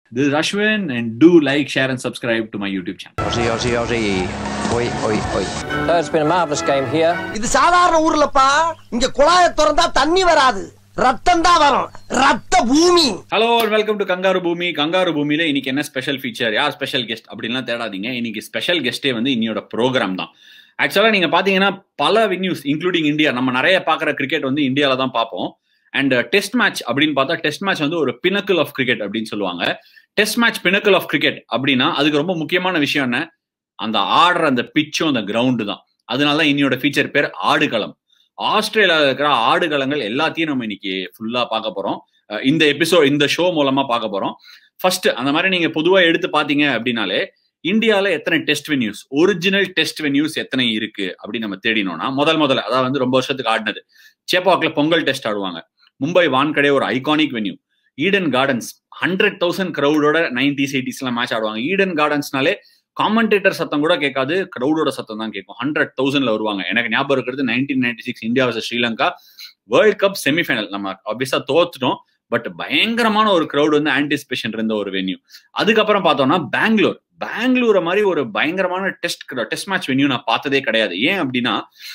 This is Ashwin, and do like, share, and subscribe to my YouTube channel. Aussie, Aussie, Aussie. Oi, oi, oi. So it's been a marvellous game here. இது சாதாரண ஊர்லப்பா இங்க குழாய திறந்தா தண்ணி வராது ரத்தம் தான் வரும் ரத்த பூமி ஹலோ வெல்கம் டு கங்காரு பூமி கங்காரு பூமியில இன்னைக்கு என்ன ஸ்பெஷல் ஃபீச்சர் யார் ஸ்பெஷல் கெஸ்ட் அப்படின்லாம் தேடாதீங்க இன்னைக்கு ஸ்பெஷல் கெஸ்டே வந்து இன்னையோட ப்ரோக்ராம் தான் ஆக்சுவலா நீங்க பாத்தீங்கன்னா பல வென்யூஸ் இன்க்ளூடிங் இந்தியா நம்ம நிறைய பாக்குற கிரிக்கெட் வந்து இந்தியால தான் பார்ப்போம் அண்ட் டெஸ்ட் மேட்ச் அப்படின்னு பார்த்தா டெஸ்ட் மேட்ச் வந்து ஒரு பினக்கிள் ஆஃப் கிரிக்கெட் அப்படின்னு சொல்லுவாங்க test match pinnacle of cricket அப்படின்னா அதுக்கு ரொம்ப முக்கியமான விஷயம் என்ன அந்த ஆடுற அந்த பிச்சும் அந்த கிரவுண்டு தான் அதனால தான் இன்னையோட ஃபீச்சர் பேர் ஆடுகளம் ஆஸ்திரேலியாவில் இருக்கிற ஆடுகளங்கள் எல்லாத்தையும் நம்ம இன்னைக்கு ஃபுல்லா பார்க்க போறோம் அஹ் இந்த எபிசோட் இந்த ஷோ மூலமா பார்க்க போறோம் ஃபர்ஸ்ட் அந்த மாதிரி நீங்க பொதுவா எடுத்து பாத்தீங்க அப்படின்னாலே இந்தியால எத்தனை test venues original test venues எத்தனை இருக்கு அப்படின்னு நம்ம தேடினோம்னா முதல் முதல்ல அதாவது வந்து ரொம்ப வருஷத்துக்கு ஆடினது சேப்பாக்ல பொங்கல் டெஸ்ட் ஆடுவாங்க மும்பை வான்கடே ஒரு iconic venue Eden Gardens hundred thousand கிரௌடோட நைன்டிஸ் எயிட்டிஸ்லாம் மேட்ச் ஆடுவாங்க ஈடன் கார்டன்ஸ்னாலே காமெண்டேட்டர் சத்தம் கூட கேட்காது கிரௌடோட சத்தம் தான் கேட்கும் ஹண்ட்ரட் தௌசண்ட்ல வருவாங்க எனக்கு ஞாபகம் இருக்கிறது nineteen ninety six India versus Sri Lanka world cup semifinal நம்ம ஆப்வியஸா தோத்துட்டோம் பட் பயங்கரமான ஒரு crowd வந்து ஆன்டிசிபேஷன் இருந்த ஒரு வென்யூ அதுக்கப்புறம் பார்த்தோம்னா பெங்களூர் பெங்களூரை மாதிரி ஒரு பயங்கரமான டெஸ்ட் டெஸ்ட் மேட்ச் வென்யூ நான் பார்த்ததே கிடையாது ஏன் அப்படின்னா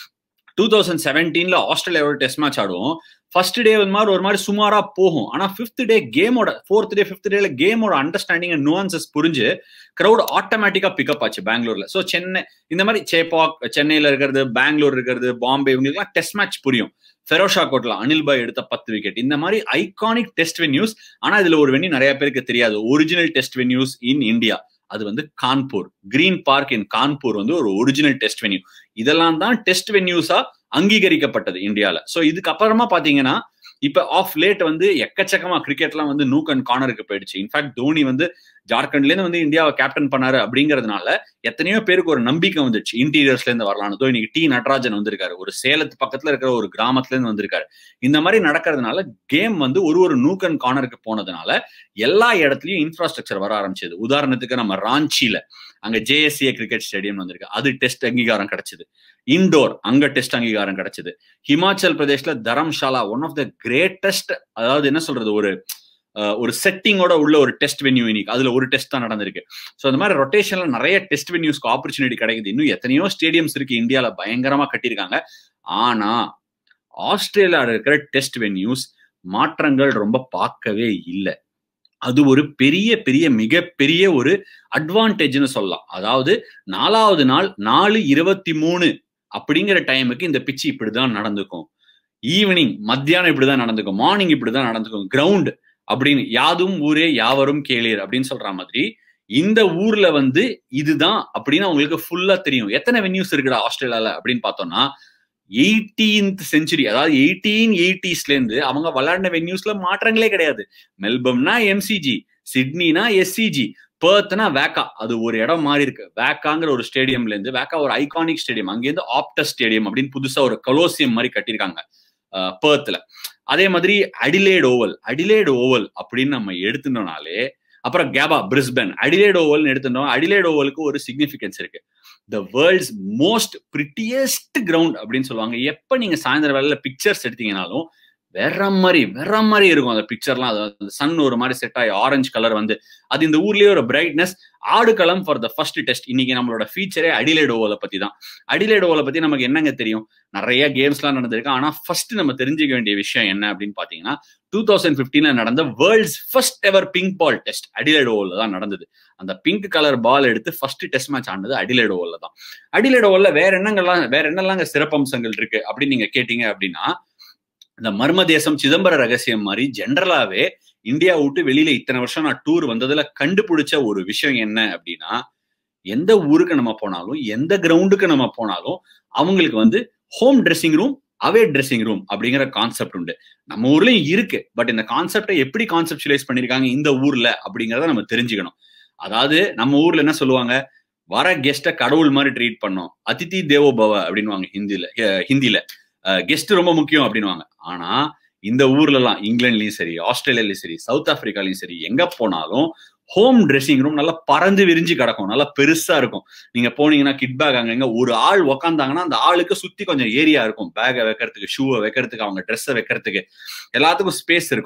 டூ தௌசண்ட் செவன்டீன்ல ஆஸ்திரேலியாவோட டெஸ்ட் மேட்ச் ஆடுவோம் ஃபர்ஸ்ட் டே வந்து மாதிரி ஒரு மாதிரி சுமாரா போகும் ஆனா ஃபிஃப்த் டே கேமோட ஃபோர்த் டே ஃபிஃப்த் டேல கேமோட அண்டர்ஸ்டாண்டிங் அண்ட் நுவான்சஸ் புரிஞ்சு கிரௌட் ஆட்டோமேட்டிக்கா பிக்கப் ஆச்சு பெங்களூர்ல ஸோ சென்னை இந்த மாதிரி சேப்பாக் சென்னையில இருக்கிறது பெங்களூர் இருக்கிறது பாம்பே இவங்களுக்குலாம் டெஸ்ட் மேட்ச் புரியும் ஃபெரோஷா கோட்ல அனில் பாய் எடுத்த பத்து விக்கெட் இந்த மாதிரி ஐகானிக் டெஸ்ட் வென்யூஸ் ஆனா இதுல ஒரு வென்யூ நிறைய பேருக்கு தெரியாது original test venues in India அது வந்து Kanpur green park in Kanpur வந்து ஒரு ஒரிஜினல் டெஸ்ட் வென்யூ இதெல்லாம் தான் டெஸ்ட் வென்யூஸா அங்கீகரிக்கப்பட்டது இந்தியால சோ இதுக்கு அப்புறமா பாத்தீங்கன்னா இப்ப ஆஃப் லேட் வந்து எக்கச்சக்கமா கிரிக்கெட்லாம் வந்து நூக் அண்ட் கார்னருக்கு போயிடுச்சு இன்ஃபேக்ட் தோனி வந்து ஜார்க்கண்ட்ல இருந்து வந்து இந்தியாவை கேப்டன் பண்ணாரு அப்படிங்கறதுனால எத்தனையோ பேருக்கு ஒரு நம்பிக்கை வந்துச்சு இன்டீரியர்ஸ்ல இருந்து வரலான்னு தோ இன்னைக்கு டி நடராஜன் வந்திருக்காரு ஒரு சேலத்து பக்கத்துல இருக்கிற ஒரு கிராமத்துல இருந்து வந்திருக்காரு இந்த மாதிரி நடக்கிறதுனால கேம் வந்து ஒரு ஒரு நூக் அண்ட் கார்னருக்கு போனதுனால எல்லா இடத்துலயும் இன்ஃப்ராஸ்ட்ரக்சர் வர ஆரம்பிச்சது உதாரணத்துக்கு நம்ம ராஞ்சியில அங்க ஜேஎஸ்சிஏ கிரிக்கெட் ஸ்டேடியம் வந்திருக்கு அது டெஸ்ட் அங்கீகாரம் கிடைச்சது இண்டோர் அங்க டெஸ்ட் அங்கீகாரம் கிடைச்சது ஹிமாச்சல் பிரதேஷ்ல Dharamshala one of the greatest அதாவது என்ன சொல்றது ஒரு அஹ், ஒரு செட்டிங்கோட உள்ள ஒரு டெஸ்ட் வென்யூ இன்னைக்கு அதுல ஒரு டெஸ்ட் தான் நடந்திருக்கு ஸோ அந்த மாதிரி ரொட்டேஷன்ல நிறைய டெஸ்ட் வென்யூஸ்க்கு ஆப்பர்ச்சுனிட்டி கிடைக்குது இன்னும் எத்தனையோ ஸ்டேடியம்ஸ் இருக்கு இந்தியால பயங்கரமா கட்டியிருக்காங்க ஆனா ஆஸ்திரேலியாவில் இருக்கிற டெஸ்ட் வென்யூஸ் மாற்றங்கள் ரொம்ப பார்க்கவே இல்லை அது ஒரு பெரிய பெரிய மிகப்பெரிய ஒரு அட்வான்டேஜ்னு சொல்லலாம் அதாவது நாலாவது நாள் நாலு இருபத்தி மூணு அப்படிங்கிற டைமுக்கு இந்த பிச்சு இப்படிதான் நடந்துக்கும் ஈவினிங் மத்தியானம் இப்படிதான் நடந்துக்கும் மார்னிங் இப்படிதான் நடந்துக்கும் கிரவுண்ட் அப்படின்னு யாதும் ஊரே யாவரும் கேளீர் அப்படின்னு சொல்ற மாதிரி இந்த ஊர்ல வந்து இதுதான் அப்படின்னு அவங்களுக்கு ஃபுல்லா தெரியும் எத்தனை வென்யூஸ் இருக்குடா ஆஸ்திரேலியால அப்படின்னு பார்த்தோம்னா எயிட்டீன்த் செஞ்சுரி அதாவது எயிட்டீன் எயிட்டிஸ்ல இருந்து அவங்க விளையாடின வென்யூஸ்ல மாற்றங்களே கிடையாது மெல்பம்னா எம்சிஜி சிட்னினா எஸ்சிஜி பேர்த்னா வேக்கா அது ஒரு இடம் மாறி இருக்கு வேக்காங்கிற ஒரு ஸ்டேடியம்ல இருந்து வேக்கா ஒரு ஐகானிக் ஸ்டேடியம் அங்கேருந்து ஆப்டஸ் ஸ்டேடியம் அப்படின்னு புதுசா ஒரு கலோசியம் மாதிரி கட்டியிருக்காங்க பேர்த்ல அதே மாதிரி அடிலேட் ஓவல் அடிலேட் ஓவல் அப்படின்னு நம்ம எடுத்துட்டோம்னாலே அப்புறம் கேபா பிரிஸ்பன் அடிலேட் ஓவல்னு எடுத்துட்டோம் அடிலேட் ஓவலுக்கு ஒரு சிக்னிஃபிகன்ஸ் இருக்கு the world's most prettiest ground அப்படின்னு சொல்லுவாங்க எப்ப நீங்க சாயந்தர வேலையில பிக்சர்ஸ் எடுத்தீங்கனாலும் வேற மாதிரி வேற மாதிரி இருக்கும் அந்த பிக்சர்லாம் அது சன் ஒரு மாதிரி செட் ஆகி ஆரஞ்சு கலர் வந்து அது இந்த ஊர்லயே ஒரு பிரைட்னஸ் ஆடுகளம் ஃபார் த ஃபர்ஸ்ட் டெஸ்ட் இன்னைக்கு நம்மளோட ஃபீச்சரே அடிலேட் ஓவலை பத்தி தான் அடிலேட் ஓவலை பத்தி நமக்கு என்னங்க தெரியும் நிறைய கேம்ஸ்லாம் நடந்திருக்கு ஆனா ஃபர்ஸ்ட் நம்ம தெரிஞ்சுக்க வேண்டிய விஷயம் என்ன அப்படின்னு பாத்தீங்கன்னா டூ தௌசண்ட் பிப்டீன்ல நடந்த world's first ever pink ball test Adelaide ஓவல்ல தான் நடந்தது அந்த பிங்க் கலர் பால் எடுத்து ஃபர்ஸ்ட் டெஸ்ட் மேட்ச் ஆனது அடிலேட் ஓவல்ல தான் அடிலேட் ஓவல்ல வேற என்னங்கள்லாம் வேற என்னெல்லாம் சிறப்பம்சங்கள் இருக்கு அப்படின்னு நீங்க கேட்டீங்க அப்படின்னா இந்த மர்ம தேசம் சிதம்பர ரகசியம் மாதிரி ஜென்ரலாவே இந்தியா விட்டு வெளியில இத்தனை வருஷம் நான் டூர் வந்ததுல கண்டுபிடிச்ச ஒரு விஷயம் என்ன அப்படின்னா எந்த ஊருக்கு நம்ம போனாலும் எந்த கிரவுண்டுக்கு நம்ம போனாலும் அவங்களுக்கு வந்து home dressing room away dressing room அப்படிங்கிற கான்செப்ட் உண்டு நம்ம ஊர்லயும் இருக்கு பட் இந்த கான்செப்டை எப்படி கான்செப்டுவலைஸ் பண்ணிருக்காங்க இந்த ஊர்ல அப்படிங்கறத நம்ம தெரிஞ்சுக்கணும் அதாவது நம்ம ஊர்ல என்ன சொல்லுவாங்க வர கெஸ்ட கடவுள் மாதிரி ட்ரீட் பண்ணோம் அதிதி தேவோ பவ அப்படின்வாங்க ஹிந்தில அஹ் ஹிந்தில கெஸ்ட் ரொம்ப முக்கியம் அப்படின்வாங்க ஆனா இந்த ஊர்ல எல்லாம் இங்கிலாந்துலயும் சரி ஆஸ்திரேலியாலயும் சரி சவுத் ஆப்பிரிக்காலயும் சரி எங்க போனாலும் ஹோம் ட்ரெஸ்ஸிங் ரூம் நல்லா பறந்து விரிஞ்சு கிடக்கும் நல்லா பெருசா இருக்கும் நீங்க போனீங்கன்னா கிட் பேக் அங்கங்க ஒரு ஆள் உக்காந்தாங்கன்னா அந்த ஆளுக்கு சுத்தி கொஞ்சம் ஏரியா இருக்கும் பேகை வைக்கிறதுக்கு ஷூவை வைக்கிறதுக்கு அவங்க ட்ரெஸ்ஸை வைக்கிறதுக்கு எல்லாத்துக்கும் ஸ்பேஸ் இருக்கும்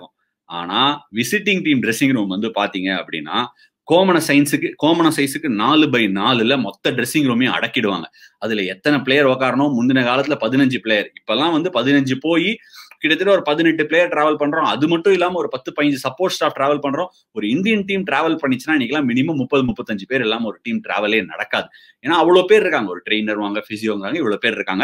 ஆனா விசிட்டிங் டீம் ட்ரெஸ்ஸிங் ரூம் வந்து பாத்தீங்க அப்படின்னா கோமன சயின்ஸுக்கு கோமன சைஸுக்கு நாலு பை நாலுல மொத்த ட்ரெஸ்ஸிங் ரூமையும் அடக்கிடுவாங்க அதுல எத்தனை பிளேயர் உக்காரணும் முந்தின காலத்துல பதினஞ்சு பிளேயர் இப்பெல்லாம் வந்து பதினஞ்சு போய் கிட்டத்தட்ட ஒரு பதினெட்டு பிளேயர் டிராவல் பண்றோம் அது மட்டும் இல்லாம ஒரு பத்து பதினஞ்சு சப்போர்ட் ஸ்டாஃப் டிராவல் பண்றோம் ஒரு இந்தியன் டீம் டிராவல் பண்ணிச்சுன்னா இன்னைக்கெல்லாம் மினிமம் முப்பது முப்பத்தஞ்சு பேர் இல்லாம ஒரு டீம் டிராவலே நடக்காது ஏன்னா அவ்வளவு பேர் இருக்காங்க ஒரு ட்ரெயினர் வாங்க பிசியோங்காங்க இவ்வளவு பேர் இருக்காங்க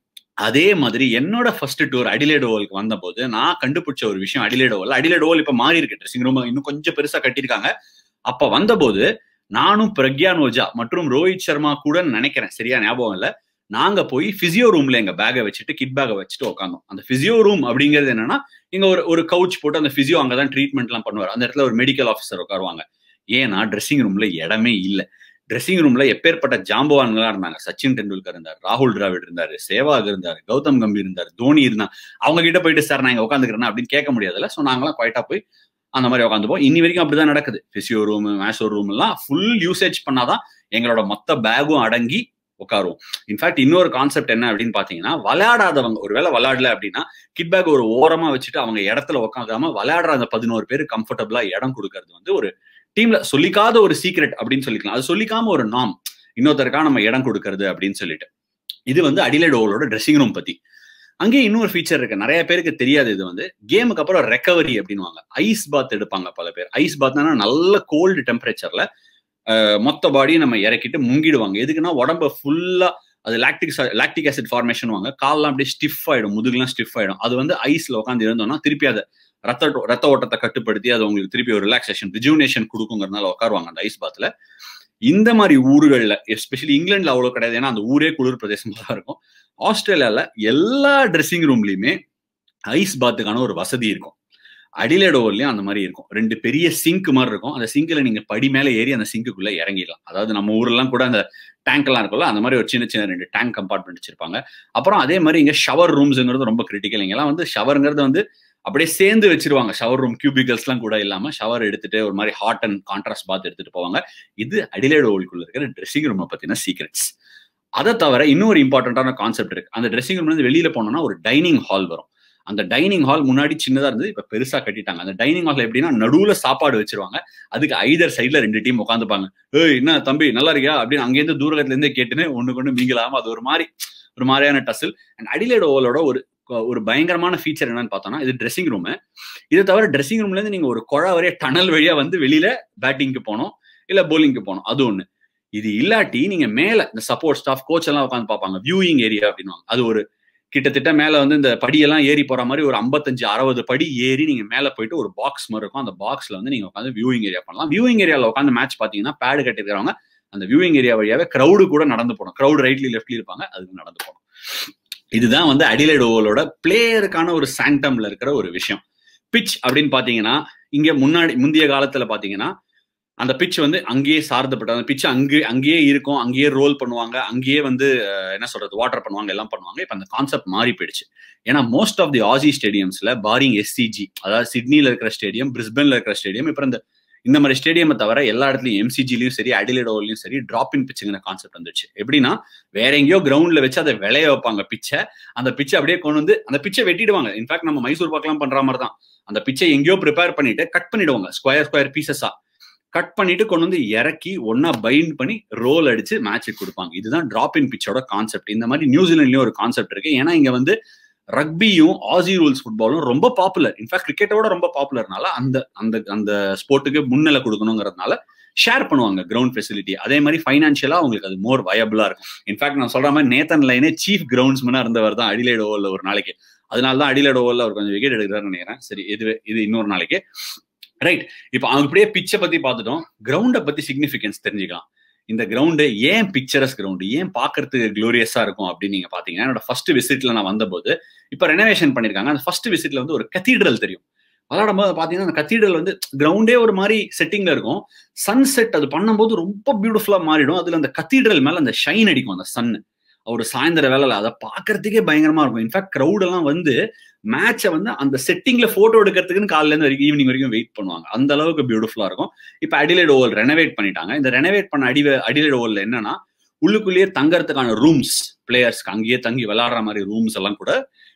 அதே மாதிரி என்னோட ஃபர்ஸ்ட் டூர் அடிலேட் ஓவலுக்கு வந்தபோது நான் கண்டுபிடிச்ச ஒரு விஷயம் அடிலேட் ஓவல் அடிலேட் ஓவல் இப்ப மாறி இருக்கு ட்ரெஸ்ஸிங் ரூம் இன்னும் கொஞ்சம் பெருசா கட்டியிருக்காங்க அப்ப வந்தபோது நானும் பிரக்யான் ஓஜா மற்றும் ரோஹித் சர்மா கூட நினைக்கிறேன் சரியா ஞாபகம் இல்ல நாங்க போய் பிசியோ ரூம்ல எங்க பேக்கை வச்சுட்டு கிட் பேக்கை வச்சுட்டு உட்காந்தோம் அந்த பிசியோ ரூம் அப்படிங்கிறது என்னன்னா இங்க ஒரு ஒரு கவுச் போட்டு அந்த பிசியோ அங்கதான் ட்ரீட்மெண்ட் எல்லாம் பண்ணுவார் அந்த இடத்துல ஒரு மெடிக்கல் ஆஃபீஸர் உட்காருவாங்க ஏன்னா ட்ரெஸ்ஸிங் ரூம்ல இடமே இல்லை ட்ரெஸ்ஸிங் ரூம்ல எப்பேற்பட்ட ஜாம்பவான்களா இருந்தாங்க சச்சின் டெண்டுல்கர் இருந்தார் ராகுல் டிராவிட் இருந்தாரு சேவாக் இருந்தார் கௌதம் கம்பீர் இருந்தார் தோனி இருந்தாங்க அவங்க கிட்ட போயிட்டு சார் நான் இங்க உட்காந்துக்கிறேன் அப்படின்னு கேட்க முடியாதுல்ல ஸோ நாங்களாம் குவைட்டா போய் அந்த மாதிரி உட்காந்துப்போம் இன்னி வரைக்கும் அப்படிதான் நடக்குது பிசியோ ரூம் மேஷோ ரூம் எல்லாம் ஃபுல் யூசேஜ் பண்ணாதான் எங்களோட மொத்த பேகும் அடங்கி உட்காருவோம் இன்ஃபேக்ட் இன்னொரு கான்செப்ட் என்ன அப்படின்னு பாத்தீங்கன்னா விளையாடாதவங்க ஒருவேளை விளையாடல அப்படின்னா கிட் பேக் ஒரு ஓரமா வச்சுட்டு அவங்க இடத்துல உட்காந்தாம விளையாடுற அந்த பதினோரு பேர் கம்ஃபர்டபுளா இடம் கொடுக்கறது வந்து ஒரு டீம்ல சொல்லிக்காத ஒரு சீக்ரெட் அப்படின்னு சொல்லிக்கலாம் அது சொல்லிக்காம ஒரு நாம் இன்னொருத்தருக்கா நம்ம இடம் கொடுக்கறது அப்படின்னு சொல்லிட்டு இது வந்து அடிலைட் ஓவலோட ட்ரெஸ்ஸிங் ரூம் பத்தி அங்கேயே இன்னொரு ஃபீச்சர் இருக்கு நிறைய பேருக்கு தெரியாது இது வந்து கேமுக்கு அப்புறம் ரெக்கவரி அப்படின்வாங்க ஐஸ் பாத் எடுப்பாங்க பல பேர் ஐஸ் பாத்னா நல்ல கோல்டு டெம்பரேச்சர்ல மொத்த பாடியை நம்ம இறக்கிட்டு முங்கிடுவாங்க எதுக்குன்னா உடம்ப ஃபுல்லா அது லாக்டிக் லாக்டிக் ஆசிட் ஃபார்மேஷன் வாங்க கால்லாம் அப்படியே ஸ்டிஃப் ஆயிடும் முதுகுலாம் ஸ்டிஃப் ஆயிடும் அது வந்து ஐஸ்ல உட்காந்து இருந்தோம்னா திருப்பி அதை ரத்த ரத்த ஓட்டத்தை கட்டுப்படுத்தி அது உங்களுக்கு திருப்பி ஒரு ரிலாக்ஸேஷன் ரிஜுவனேஷன் கொடுக்குங்கிறதுனால உட்காருவாங்க அந்த ஐஸ் பாத்ல இந்த மாதிரி ஊர்கள்ல எஸ்பெஷலி இங்கிலாந்துல அவ்வளவு கிடையாது ஏன்னா அந்த ஊரே குளிர் பிரதேசமா தான் இருக்கும் ஆஸ்திரேலியால எல்லா ட்ரெஸ்ஸிங் ரூம்லயுமே ஐஸ் பாத்துக்கான ஒரு வசதி இருக்கும் அடிலேட் ஓவர்லயும் அந்த மாதிரி இருக்கும் ரெண்டு பெரிய சிங்க் மாதிரி இருக்கும் அந்த சிங்க்ல நீங்க படி மேல ஏறி அந்த சிங்க்குள்ள இறங்கிடலாம் அதாவது நம்ம ஊர்லாம் கூட அந்த டேங்க் எல்லாம் இருக்கும்ல அந்த மாதிரி ஒரு சின்ன சின்ன ரெண்டு டேங்க் கம்பார்ட்மெண்ட் வச்சிருப்பாங்க அப்புறம் அதே மாதிரி இங்க ஷவர் ரூம்ஸ்ங்கிறது ரொம்ப கிரிட்டிக்கல் இங்கெல்லாம் வந்து ஷவருங்கிறது வந்து அப்படியே சேர்ந்து வச்சிருவாங்க ஷவர் ரூம் கியூபிகல்ஸ் எல்லாம் கூட இல்லாம ஷவர் எடுத்துட்டு ஒரு மாதிரி ஹாட் அண்ட் கான்ட்ராஸ்ட் பாத் எடுத்துட்டு போவாங்க இது அடிலேட் ஓவலுக்குள்ள இருக்கிற ட்ரெஸ்ஸிங் ரூமை பத்தின சீக்ரெட்ஸ் அதை தவிர இன்னொரு இம்பார்ட்டன்டான கான்செப்ட் இருக்கு அந்த ட்ரெஸ்ஸிங் ரூம்ல இருந்து வெளியில போனோம்னா ஒரு டைனிங் ஹால் வரும் அந்த டைனிங் ஹால் முன்னாடி சின்னதா இருந்தது இப்ப பெருசா கட்டிட்டாங்க அந்த டைனிங் ஹால் எப்படின்னா நடுவுல சாப்பாடு வச்சிருவாங்க அதுக்கு ஐதர் சைட்ல ரெண்டு டீம் உட்காந்துப்பாங்க ஏய் என்ன தம்பி நல்லா இருக்கியா அப்படின்னு அங்கேருந்து தூரத்துல இருந்தே கேட்டுன்னு ஒண்ணு கொண்டு மீங்கலாம அது ஒரு மாதிரி ஒரு மாதிரியான டசில் அண்ட் அடிலேட் ஓவலோட ஒரு ஒரு பயங்கரமான ஃபீச்சர் என்னன்னு பார்த்தோம்னா இது ட்ரெஸ்ஸிங் ரூம் இதை தவிர ட்ரெஸ்ஸிங் ரூம்ல இருந்து நீங்க ஒரு குழா வரைய டனல் வழியா வந்து வெளியில பேட்டிங்க்கு போனோம் இல்ல போலிங்க்கு போனோம் அது ஒண்ணு இது இல்லாட்டி நீங்க மேல இந்த சப்போர்ட் ஸ்டாஃப் கோச் எல்லாம் உட்காந்து பார்ப்பாங்க வியூயிங் ஏரியா அப்படின்னு அது ஒரு கிட்டத்தட்ட மேல வந்து இந்த படியெல்லாம் ஏறி போற மாதிரி ஒரு ஐம்பத்தஞ்சு அறுபது படி ஏறி நீங்க மேல போயிட்டு ஒரு பாக்ஸ் மாதிரி இருக்கும் அந்த பாக்ஸ்ல வந்து நீங்க உட்காந்து வியூவிங் ஏரியா பண்ணலாம் வியூவிங் ஏரியால உட்காந்து மேட்ச் பாத்தீங்கன்னா பேடு கட்டிருக்கிறவங்க அந்த வியூவிங் ஏரியா வழியாவே கிரௌடு கூட நடந்து போகணும் கிரௌட் ரைட்லி லெஃப்ட்லி இருப்பாங்க அதுக்கு நடந்து போகணும் இதுதான் வந்து அடிலைட் ஓவலோட பிளேயருக்கான ஒரு சாங்டம்ல இருக்கிற ஒரு விஷயம் பிச் அப்படின்னு பாத்தீங்கன்னா இங்க முன்னாடி முந்தைய காலத்துல பாத்தீங்கன்னா அந்த பிச் வந்து அங்கேயே சார்ந்தப்பட்ட அந்த பிச் அங்கே அங்கேயே இருக்கும் அங்கேயே ரோல் பண்ணுவாங்க அங்கேயே வந்து என்ன சொல்றது வாட்டர் பண்ணுவாங்க எல்லாம் பண்ணுவாங்க இப்போ அந்த கான்செப்ட் மாறி போயிடுச்சு ஏன்னா மோஸ்ட் ஆஃப் தி ஆசி ஸ்டேடியம்ஸ்ல பாரிங் எஸ்சிஜி அதாவது சிட்னில இருக்கிற ஸ்டேடியம் பிரிஸ்பன்ல இருக்கிற ஸ்டேடியம் இப்போ இந்த இந்த மாதிரி ஸ்டேடியம் தவிர எல்லா இடத்துலயும் எம்சிஜிலையும் சரி அடிலேடோலையும் சரி டிராப் இன் பிச்சுங்கிற கான்செப்ட் வந்துச்சு எப்படின்னா வேற எங்கேயோ கிரவுண்ட்ல வச்சு அதை விளைய வைப்பாங்க பிச்சை அந்த பிச்சை அப்படியே கொண்டு வந்து அந்த பிச்சை வெட்டிடுவாங்க இன்ஃபேக்ட் நம்ம மைசூர் பார்க்கலாம் பண்ற மாதிரி தான் அந்த பிச்சை எங்கேயோ ப்ரிப்பேர் பண்ணிட்டு கட் பண்ணிடுவாங்க ஸ்கொயர் ஸ்கொயர் பீசஸா கட் பண்ணிட்டு கொண்டு வந்து இறக்கி ஒன்னா பைண்ட் பண்ணி ரோல் அடிச்சு மேட்சுக்கு கொடுப்பாங்க இதுதான் டிராப் இன் பிச்சோட கான்செப்ட் இந்த மாதிரி நியூசிலாண்ட்லயும் ஒரு கான்செப்ட் இருக்கு ஏன்னா இங்க வந்து ரக்பியும் ஆசி ரூல்ஸ் ஃபுட்பாலும் ரொம்ப பாப்புலர் இன்ஃபேக்ட் கிரிக்கெட்டோட ரொம்ப பாப்புலர்னால அந்த அந்த அந்த ஸ்போர்ட்டுக்கு முன்னிலை கொடுக்கணுங்கிறதுனால ஷேர் பண்ணுவாங்க கிரவுண்ட் ஃபெசிலிட்டி அதே மாதிரி ஃபைனான்ஷியலா அவங்களுக்கு அது மோர் வயபிளா இருக்கும் இன்ஃபேக்ட் நான் சொல்ற மாதிரி நேத்தன் லைனே சீஃப் கிரவுண்ட்ஸ்மனா இருந்தவர் தான் அடிலைட் ஓவர்ல ஒரு நாளைக்கு அதனால தான் அடிலைட் ஓவர்ல அவர் கொஞ்சம் விக்கெட் எடுக்கிறாருன்னு நினைக்கிறேன் சரி இது இது இன்னொரு நாளைக்கு ரைட் இப்போ அவங்க அப்படியே பிச்சை பத்தி பார்த்துட்டோம் கிரவுண்டை பத்தி சிக்னிஃபிகன்ஸ் தெரிஞ்சுக்கலாம் இந்த கிரவுண்டு ஏன் பிக்சரஸ் கிரவுண்டு ஏன் பாக்குறதுக்கு க்ளோரியஸா இருக்கும் அப்படின்னு நீங்க பாத்தீங்கன்னா என்னோட ஃபர்ஸ்ட் விசிட்ல நான் வந்தபோது இப்ப ரெனோவேஷன் பண்ணிருக்காங்க அந்த ஃபர்ஸ்ட் விசிட்ல வந்து ஒரு கத்தீட்ரல் தெரியும் விளாடும் போது பாத்தீங்கன்னா அந்த கத்தீட்ரல் வந்து கிரவுண்டே ஒரு மாதிரி செட்டிங்ல இருக்கும் சன் செட் அது பண்ணும்போது ரொம்ப பியூட்டிஃபுல்லா மாறிடும் அதுல அந்த கத்தீட்ரல் மேல அந்த ஷைன் அடிக்கும் அந்த சன் ஒரு சாயந்தர வேலையில அதை பாக்குறதுக்கே பயங்கரமா இருக்கும் இன்ஃபேக்ட் க்ரௌட் எல்லாம் வந்து மேட்சை வந்து அந்த செட்டிங்ல போட்டோ எடுக்கிறதுக்குன்னு காலையில இருந்து வரைக்கும் ஈவினிங் வரைக்கும் வெயிட் பண்ணுவாங்க அந்த அளவுக்கு பியூட்டிஃபுல்லா இருக்கும் இப்ப அடிலைட் ஓவல் ரெனோவேட் பண்ணிட்டாங்க இந்த ரெனோவேட் பண்ண அடி அடிலைட் ஓவல்ல என்னன்னா உள்ளுக்குள்ளேயே தங்கறதுக்கான ரூம்ஸ் பிளேயர்ஸ்க்கு அங்கேயே தங்கி விளையாடுற மாதிரி ரூம்ஸ் எல்லாம் கூட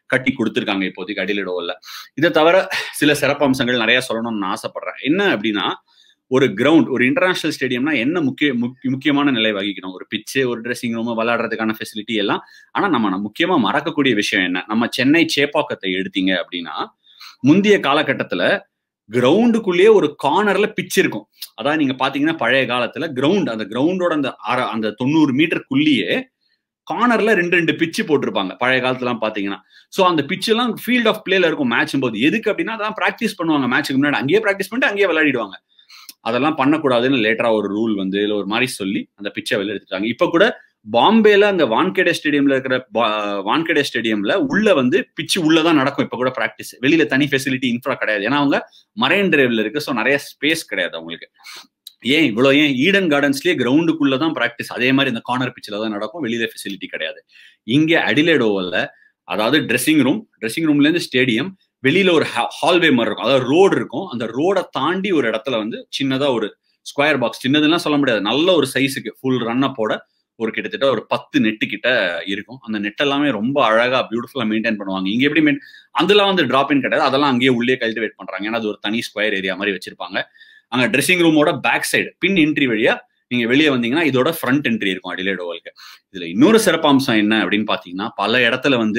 கட்டி கொடுத்துருக்காங்க இப்போதைக்கு அடிலேட் ஓவல்ல இதை தவிர சில சிறப்பம்சங்கள் நிறைய சொல்லணும்னு நான் ஆசைப்படுறேன் என்ன அப்படின்னா ஒரு கிரவுண்ட் ஒரு இன்டர்நேஷனல் ஸ்டேடியம்னா என்ன முக்கிய முக்கிய- முக்கியமான நிலை வகிக்கணும் ஒரு பிச்சு ஒரு ட்ரெஸ்ஸிங் ரூம் விளையாடுறதுக்கான ஃபெசிலிட்டி எல்லாம் ஆனா நம்ம நம்ம முக்கியமா மறக்கக்கூடிய விஷயம் என்ன நம்ம சென்னை சேப்பாக்கத்தை எடுத்தீங்க அப்படின்னா முந்தைய காலகட்டத்துல கிரவுண்டுக்குள்ளேயே ஒரு கார்னர்ல பிச் இருக்கும் அதாவது நீங்க பாத்தீங்கன்னா பழைய காலத்துல கிரவுண்ட் அந்த கிரவுண்டோட அந்த அர- அந்த தொண்ணூறு மீட்டருக்குள்ளேயே கார்னர்ல ரெண்டு ரெண்டு பிச்சு போட்டிருப்பாங்க பழைய காலத்துலாம் பாத்தீங்கன்னா சோ அந்த பிச் எல்லாம் ஃபீல்ட் ஆஃப் பிளேல இருக்கும் மேட்சும் போது எதுக்கு அப்படின்னா அதான் பிராக்டிஸ் பண்ணுவாங்க மேட்சுக்கு முன்னாடி அங்கேயே பிராக்டிஸ் பண்ணிட்டு அங்கேயே விளையாடிடுவாங்க அதெல்லாம் பண்ணக்கூடாதுன்னு லேட்டரா ஒரு ரூல் வந்து இல்ல ஒரு மாதிரி சொல்லி அந்த பிச்சை வெளில எடுத்துட்டாங்க இப்ப கூட பாம்பேல அந்த வான்கேடே ஸ்டேடியம்ல இருக்கிற பா- வான்கேடே ஸ்டேடியம்ல உள்ள வந்து பிச்சு உள்ளதான் நடக்கும் இப்ப கூட பிராக்டிஸ் வெளியில தனி ஃபெசிலிட்டி இன்ஃப்ரா கிடையாது ஏன்னா அவங்க மரைன் டிரைவ்ல இருக்கு ஸோ நிறைய ஸ்பேஸ் கிடையாது அவங்களுக்கு ஏன் இவ்வளோ ஏன் ஈடன் கார்டன்ஸ்லயே கிரவுண்டுக்குள்ள தான் ப்ராக்டிஸ் அதே மாதிரி இந்த கார்னர் பிச்சில் தான் நடக்கும் வெளியில ஃபெசிலிட்டி கிடையாது இங்க அடிலேட் ஓவல்ல அதாவது ட்ரெஸ்ஸிங் ரூம் ட்ரெஸ்ஸிங் ரூம்ல இருந்து ஸ்டேடியம் வெளியில ஒரு ஹால்வே மாதிரி இருக்கும் அதாவது ரோடு இருக்கும் அந்த ரோடை தாண்டி ஒரு இடத்துல வந்து சின்னதா ஒரு ஸ்கொயர் பாக்ஸ் சின்னதுலாம் சொல்ல முடியாது நல்ல ஒரு சைஸுக்கு ஃபுல் ரன்னப்போட ஒரு கிட்டத்தட்ட ஒரு பத்து நெட்டு கிட்ட இருக்கும் அந்த நெட் எல்லாமே ரொம்ப அழகா பியூட்டிஃபுல்லா மெயின்டைன் பண்ணுவாங்க இங்க எப்படி மெயின் அதெல்லாம் வந்து டிராப் இன் கிடையாது அதெல்லாம் அங்கேயே உள்ளே கல்டிவேட் பண்றாங்க ஏன்னா அது ஒரு தனி ஸ்கொயர் ஏரியா மாதிரி வச்சிருப்பாங்க அங்க ட்ரெஸ்ஸிங் ரூமோட பேக் சைடு பின் என்ட்ரி வழியா நீங்க வெளியே வந்தீங்கன்னா இதோட ஃப்ரண்ட் என்ட்ரி இருக்கும் அடிலேட் ஓவலுக்கு இதுல இன்னொரு சிறப்பம்சம் என்ன அப்படின்னு பாத்தீங்கன்னா பல இடத்துல வந்து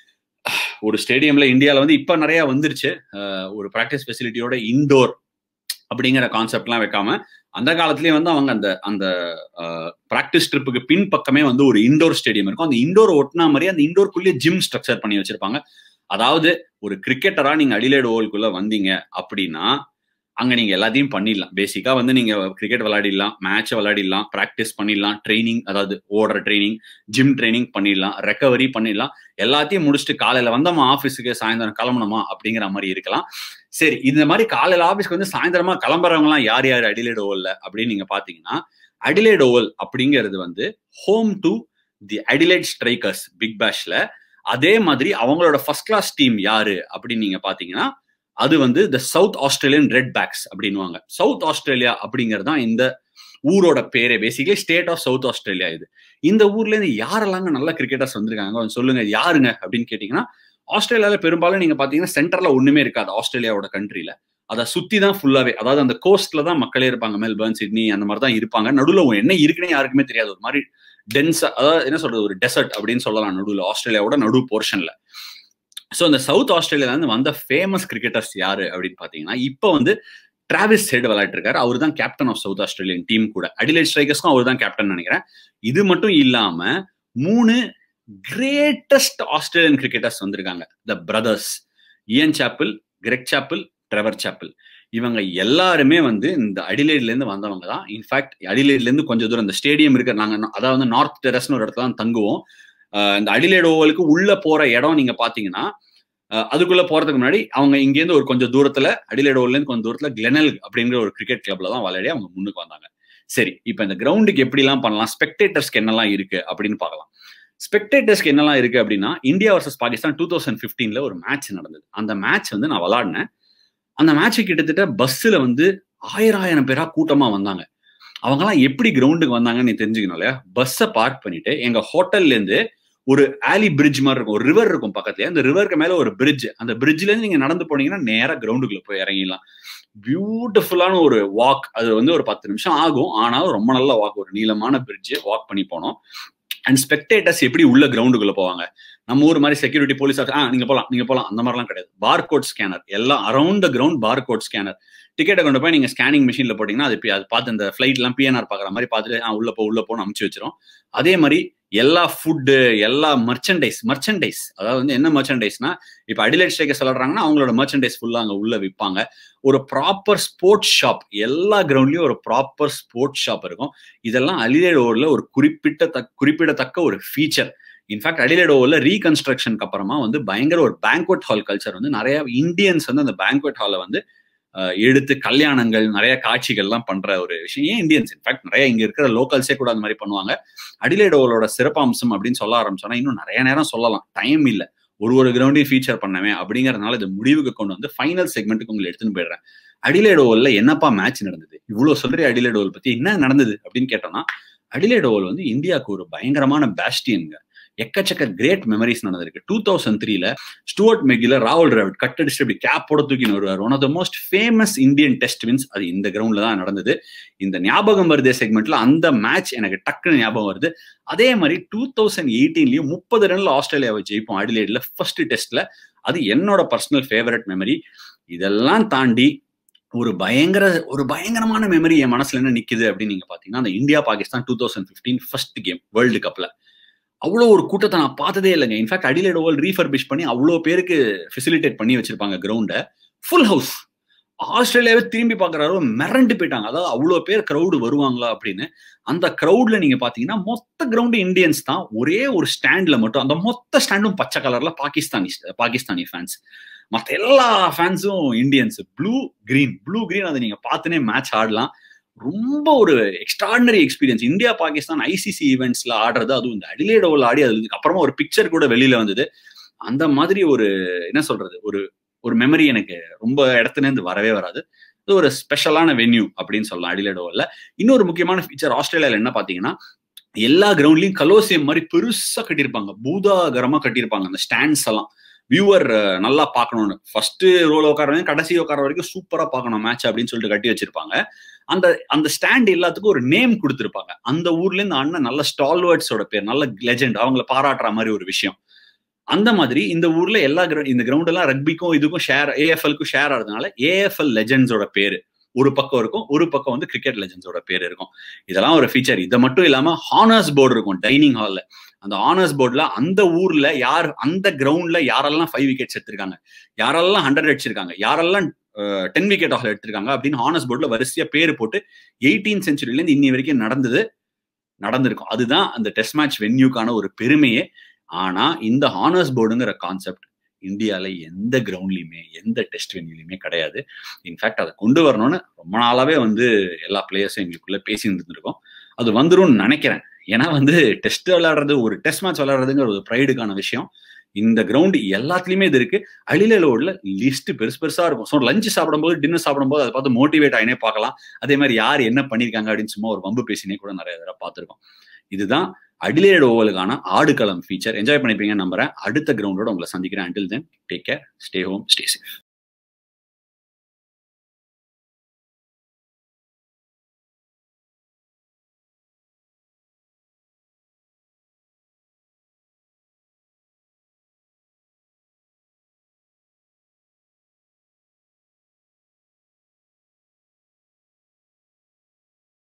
ஒரு ஸ்டேடியம்ல இந்தியாவில் வந்து இப்ப நிறைய வந்துருச்சு அஹ் ஒரு ப்ராக்டிஸ் ஃபெசிலிட்டியோட இன்டோர் அப்படிங்கிற கான்செப்ட்லாம் வைக்காம அந்த காலத்திலேயே வந்து அவங்க அந்த அந்த ப்ராக்டிஸ் ட்ரிப்புக்கு பின் பக்கமே வந்து ஒரு இண்டோர் ஸ்டேடியம் இருக்கும் அந்த இண்டோர் ஒட்டினா மாதிரி அந்த இண்டோருக்குள்ளேயே ஜிம் ஸ்ட்ரக்சர் பண்ணி வச்சிருப்பாங்க அதாவது ஒரு கிரிக்கெட்டரா நீங்க அடிலேட் ஓவலுக்குள்ள வந்தீங்க அப்படின்னா அங்க நீங்க எல்லாத்தையும் பண்ணிடலாம் பேசிக்கா வந்து நீங்க கிரிக்கெட் விளையாடிடலாம் மேட்ச் விளையாடிடலாம் ப்ராக்டிஸ் பண்ணிடலாம் ட்ரைனிங் அதாவது ஓடுற ட்ரைனிங் ஜிம் ட்ரைனிங் பண்ணிடலாம் ரெக்கவரி பண்ணிடலாம் எல்லாத்தையும் முடிச்சுட்டு காலையில வந்தோமா ஆஃபீஸுக்கு சாயந்தரம் கிளம்பணுமா அப்படிங்கிற மாதிரி இருக்கலாம் சரி இந்த மாதிரி காலையில ஆஃபீஸ்க்கு வந்து சாயந்தரமா கிளம்புறவங்க எல்லாம் யார் யார் அடிலேட் ஓவல்ல அப்படின்னு நீங்க பாத்தீங்கன்னா அடிலேட் ஓவல் அப்படிங்கிறது வந்து home to the Adelaide Strikers Big பேஷ்ல அதே மாதிரி அவங்களோட ஃபர்ஸ்ட் கிளாஸ் டீம் யாரு அப்படின்னு நீங்க பாத்தீங்கன்னா அது வந்து the South Australian Redbacks அப்படின்வாங்க சவுத் ஆஸ்திரேலியா அப்படிங்கிறது தான் இந்த ஊரோட பேரே basically state of South Australia இது இந்த ஊர்ல இருந்து யாரெல்லாங்க நல்ல கிரிக்கெட்டர்ஸ் வந்திருக்காங்க கொஞ்சம் சொல்லுங்க யாருங்க அப்படின்னு கேட்டீங்கன்னா ஆஸ்திரேலியால பெரும்பாலும் நீங்க பாத்தீங்கன்னா சென்டர்ல ஒண்ணுமே இருக்காது ஆஸ்திரேலியாவோட கண்ட்ரில அதை சுத்தி தான் ஃபுல்லாவே அதாவது அந்த கோஸ்ட்ல தான் மக்களே இருப்பாங்க மெல்பர்ன் சிட்னி அந்த மாதிரி தான் இருப்பாங்க நடுவில் என்ன இருக்குன்னே யாருக்குமே தெரியாது ஒரு மாதிரி டென்ஸா அதாவது என்ன சொல்றது ஒரு டெசர்ட் அப்படின்னு சொல்லலாம் நடுவில் ஆஸ்திரேலியாவோட நடு போர்ஷன்ல ஸோ இந்த சவுத் ஆஸ்திரேலியால இருந்து வந்த ஃபேமஸ் கிரிக்கெட்டர்ஸ் யாரு அப்படின்னு பாத்தீங்கன்னா இப்போ வந்து டிராவிஸ் ஹெட் விளையாட்டு இருக்காரு அவர் தான் captain of South Australian team கூட அடிலைட் ஸ்ட்ரைக்கர்ஸ்க்கும் அவர் தான் கேப்டன் நினைக்கிறேன் இது மட்டும் இல்லாம மூணு கிரேட்டஸ்ட் ஆஸ்திரேலியன் கிரிக்கெட்டர்ஸ் வந்திருக்காங்க the brothers Ian Chappell Greg Chappell Trevor Chappell இவங்க எல்லாருமே வந்து இந்த அடிலேட்ல இருந்து வந்தவங்க தான் இன்ஃபேக்ட் அடிலேட்ல இருந்து கொஞ்சம் தூரம் இந்த ஸ்டேடியம் இருக்கிற நாங்க அதாவது நார்த் டெரஸ்னு ஒரு இடத்துல தான் தங்குவோம் அஹ் இந்த அடிலேட் ஓவலுக்கு உள்ள போற இடம் நீங்க பாத்தீங்கன்னா அஹ் அதுக்குள்ள போறதுக்கு முன்னாடி அவங்க இங்கேருந்து ஒரு கொஞ்சம் தூரத்துல அடிலேட் ஓவர்ல இருந்து கொஞ்சம் தூரத்துல கிளெனல் அப்படிங்கிற ஒரு கிரிக்கெட் கிளப்ல தான் விளையாடி அவங்க முன்னுக்கு வந்தாங்க சரி இப்போ இந்த கிரவுண்டுக்கு எப்படிலாம் பண்ணலாம் ஸ்பெக்டேட்டர்ஸ்க்கு என்னெல்லாம் இருக்கு அப்படின்னு பார்க்கலாம் ஸ்பெக்டேட்டர்ஸ்க்கு என்னெல்லாம் இருக்கு அப்படின்னா India versus Pakistan two thousand ஃபிஃப்டீன்ல ஒரு மேட்ச் நடந்தது அந்த மேட்ச் வந்து நான் விளாடினேன் அந்த மேட்ச் கிட்டத்தட்ட பஸ்ஸில் வந்து ஆயிரம் ஆயிரம் பேரா கூட்டமா வந்தாங்க அவங்கெல்லாம் எப்படி கிரவுண்டுக்கு வந்தாங்கன்னு நீ தெரிஞ்சுக்கணும் இல்லையா பஸ்ஸை பார்க் பண்ணிட்டு எங்க ஹோட்டல்ல இருந்து ஒரு ஆலி பிரிட்ஜ் மாதிரி இருக்கும் ஒரு ரிவர் இருக்கும் பக்கத்துல அந்த ரிவருக்கு மேல ஒரு பிரிட்ஜ் அந்த பிரிட்ஜ்ல இருந்து நீங்க நடந்து போனீங்கன்னா நேரா கிரவுண்டுக்குள்ள போய் இறங்கிடலாம் பியூட்டிஃபுல்லான ஒரு வாக் அது வந்து ஒரு பத்து நிமிஷம் ஆகும் ஆனாலும் ரொம்ப நல்ல வாக் ஒரு நீளமான பிரிட்ஜ் வாக் பண்ணி போனோம் அண்ட் ஸ்பெக்டேட்டர்ஸ் எப்படி உள்ள கிரவுண்டுக்குள்ள போவாங்க நம்ம ஊர் மாதிரி செக்யூரிட்டி போலீஸ் ஆ நீங்க போலாம் நீங்க போலாம் அந்த மாதிரிலாம் கிடையாது பார் கோட் ஸ்கேனர் எல்லாம் around the ground bar code scanner டிக்கெட்டை கொண்டு போய் நீங்க ஸ்கேனிங் மிஷின்ல போட்டீங்கன்னா அது அது பார்த்து அந்த ஃபிளைட் எல்லாம் பிஎன்ஆர் பாக்குற மாதிரி பார்த்துட்டு ஆ உள்ள போ உள்ள போன்னு அமுச்சு வச்சிரும் அதே மாதிரி எல்லா ஃபுட்டு எல்லா மர்ச்சன்டைஸ் மர்ச்சன்டைஸ் அதாவது வந்து என்ன மர்ச்சன்டைஸ்னா இப்போ அடிலைட் ஸ்ட்ரைக்கர்ஸ் விளாடுறாங்கன்னா அவங்களோட மர்ச்சன்டைஸ் ஃபுல்லா அங்க உள்ள விற்பாங்க ஒரு ப்ராப்பர் ஸ்போர்ட்ஸ் ஷாப் எல்லா கிரவுண்ட்லயும் ஒரு ப்ராப்பர் ஸ்போர்ட்ஸ் ஷாப் இருக்கும் இதெல்லாம் அடிலைட் ஓவர்ல ஒரு குறிப்பிட்ட குறிப்பிடத்தக்க ஒரு ஃபீச்சர் இன்ஃபேக்ட் அடிலைட் ஓவர்ல ரீகன்ஸ்ட்ரக்ஷனுக்கு அப்புறமா வந்து பயங்கர ஒரு பேங்க்வெட் ஹால் கல்ச்சர் வந்து நிறைய இந்தியன்ஸ் வந்து அந்த பேங்க்வெட் ஹாலை வந்து எடுத்து கல்யாணங்கள் நிறைய காட்சிகள்லாம் பண்ற ஒரு விஷயம் ஏன் இந்தியன்ஸ் இன்ஃபேக்ட் நிறைய இங்க இருக்கிற லோக்கல்ஸே கூட அந்த மாதிரி பண்ணுவாங்க அடிலைட் ஓவலோட சிறப்பம்சம் அப்படின்னு சொல்ல ஆரம்பிச்சோன்னா இன்னும் நிறைய நேரம் சொல்லலாம் டைம் இல்லை ஒரு ஒரு கிரவுண்டையும் ஃபீச்சர் பண்ணவே அப்படிங்கறதுனால இது முடிவுக்கு கொண்டு வந்து ஃபைனல் செக்மெண்ட்டுக்கு உங்களை எடுத்துன்னு போயிடுறேன் அடிலைட் ஓவல்ல என்னப்பா மேட்ச் நடந்தது இவ்வளவு சொல்றே அடிலைட் ஓவல் பத்தி என்ன நடந்தது அப்படின்னு கேட்டோம்னா அடிலைட் ஓவல் வந்து இந்தியாவுக்கு ஒரு பயங்கரமான பேஸ்டியனுங்க எக்கச்சக்க கிரேட் மெமரிஸ் நடந்திருக்கு டூ தௌசண்ட் த்ரீல ஸ்டுவர்ட் மெகில ராகுல் டிராவிட் கட் அடிச்சுட்டு அப்படி கேப் போட தூக்கின்னு வருவார் one of the most famous Indian test wins அது இந்த கிரவுண்ட்ல தான் நடந்தது இந்த ஞாபகம் வருதே செக்மெண்ட்ல அந்த மேட்ச் எனக்கு டக்குன்னு ஞாபகம் வருது அதே மாதிரி டூ தௌசண்ட் எயிட்டீன்லயும் முப்பது ரன்ல ஆஸ்திரேலியாவை ஜெயிப்போம் அடிலேட்ல ஃபர்ஸ்ட் டெஸ்ட்ல அது என்னோட பர்சனல் ஃபேவரட் மெமரி இதெல்லாம் தாண்டி ஒரு பயங்கர ஒரு பயங்கரமான மெமரி என் மனசுல என்ன நிக்குது அப்படின்னு நீங்க பாத்தீங்கன்னா அந்த India Pakistan two thousand fifteen first game world கப்ல அவ்வளோ ஒரு கூட்டத்தை நான் பார்த்ததே இல்லைங்க இன்ஃபேக்ட் அடிலேட் ஓவல் ரீஃபர்பிஷ் பண்ணி அவ்வளோ பேருக்கு ஃபெசிலிட்டேட் பண்ணி வச்சிருப்பாங்க கிரவுண்டை ஃபுல் ஹவுஸ் ஆஸ்திரேலியாவே திரும்பி பார்க்குறாரோ மிரண்டு போயிட்டாங்க அதாவது அவ்வளோ பேர் க்ரௌடு வருவாங்களா அப்படின்னு அந்த க்ரௌட்ல நீங்க பாத்தீங்கன்னா மொத்த கிரவுண்டு இந்தியன்ஸ் தான் ஒரே ஒரு ஸ்டாண்ட்ல மட்டும் அந்த மொத்த ஸ்டாண்டும் பச்சை கலர்ல பாகிஸ்தானி பாகிஸ்தானி ஃபேன்ஸ் மற்ற எல்லா ஃபேன்ஸும் Indians blue green blue green அதை நீங்க பார்த்துனே மேட்ச் ஆடலாம் ரொம்ப ஒரு extraordinary experience India Pakistan ICC ஈவெண்ட்ஸ்ல ஆடுறது அதுவும் இந்த அடிலேட் ஓவல் ஆடி அதுக்கு அப்புறமா ஒரு பிக்சர் கூட வெளியில வந்தது அந்த மாதிரி ஒரு என்ன சொல்றது ஒரு ஒரு மெமரி எனக்கு ரொம்ப இடத்துல இருந்து வரவே வராது இது ஒரு ஸ்பெஷலான வென்யூ அப்படின்னு சொல்லலாம் அடிலேட் ஓவல்ல இன்னொரு முக்கியமான ஃபீச்சர் ஆஸ்திரேலியால என்ன பாத்தீங்கன்னா எல்லா கிரவுண்ட்லயும் கலோசியம் மாதிரி பெருசா கட்டியிருப்பாங்க பூதாகரமா கட்டியிருப்பாங்க அந்த ஸ்டாண்ட்ஸ் எல்லாம் வியூவர் நல்லா பார்க்கணும்னு ஃபர்ஸ்ட் ரோல உட்கார கடைசி உட்கார வரைக்கும் சூப்பரா பார்க்கணும் மேட்ச் அப்படின்னு சொல்லிட்டு கட்டி வச்சிருப்பாங்க அந்த அந்த ஸ்டாண்ட் எல்லாத்துக்கும் ஒரு நேம் கொடுத்துருப்பாங்க அந்த ஊர்ல இருந்து அண்ணன் நல்ல ஸ்டால்வர்ட்ஸோட பேர் நல்ல லெஜெண்ட் அவங்கள பாராட்டுற மாதிரி ஒரு விஷயம் அந்த மாதிரி இந்த ஊர்ல எல்லா இந்த கிரவுண்ட் எல்லாம் ரக்பிக்கும் இதுக்கும் ஷேர் ஏஎஃப்எல்க்கும் ஷேர் ஆகிறதுனால ஏஎஃப்எல் லெஜெண்ட்ஸோட பேரு ஒரு பக்கம் இருக்கும் ஒரு பக்கம் வந்து கிரிக்கெட் லெஜெண்ட்ஸோட பேர் இருக்கும் இதெல்லாம் ஒரு ஃபீச்சர் இதை மட்டும் இல்லாம ஹானர்ஸ் போர்டு இருக்கும் டைனிங் ஹால்ல அந்த ஆனர்ஸ் போர்ட்ல அந்த ஊர்ல யார் அந்த கிரவுண்ட்ல யாரெல்லாம் ஃபைவ் விக்கெட்ஸ் எடுத்திருக்காங்க யாரெல்லாம் ஹண்ட்ரட் அடிச்சிருக்காங்க யாரெல்லாம் டென் விக்கெட் ஆஃப் எடுத்திருக்காங்க அப்படின்னு ஹானர்ஸ் போர்ட்ல வரிசையா பேர் போட்டு எயிட்டீன் சென்ச்சுரில இருந்து இன்னி வரைக்கும் நடந்தது நடந்திருக்கும் அதுதான் அந்த டெஸ்ட் மேட்ச் வென்யூக்கான ஒரு பெருமையே ஆனா இந்த ஹானர்ஸ் போர்டுங்கிற கான்செப்ட் இந்தியால எந்த கிரவுண்ட்லயுமே எந்த டெஸ்ட் வென்யூலையுமே கிடையாது இன்ஃபேக்ட் அதை கொண்டு வரணும்னு ரொம்ப நாளாவே வந்து எல்லா பிளேயர்ஸும் எங்களுக்குள்ள பேசி இருந்திருக்கோம் அது வந்துரும்னு நினைக்கிறேன் ஏன்னா வந்து டெஸ்ட் விளையாடுறது ஒரு டெஸ்ட் மேட்ச் விளையாடுறதுங்கிற ஒரு ப்ரைடுக்கான விஷயம் இந்த கிரவுண்ட் எல்லாத்துலயுமே இது இருக்கு அழில லோட்ல லிஸ்ட் பெருசு பெருசா இருக்கும் ஸோ லஞ்ச் சாப்பிடும்போது டின்னர் சாப்பிடும்போது அதை பார்த்து மோட்டிவேட் ஆகினே பார்க்கலாம் அதே மாதிரி யார் என்ன பண்ணியிருக்காங்க அப்படின்னு சும்மா ஒரு வம்பு பேசினே கூட நிறைய தடவை பார்த்துருக்கோம் இதுதான் அடிலேட் ஓவலுக்கான ஆடுகளம் ஃபீச்சர் என்ஜாய் பண்ணிப்பீங்கன்னு நம்புறேன் அடுத்த கிரவுண்டோட உங்களை சந்திக்கிறேன் until then take care stay home stay safe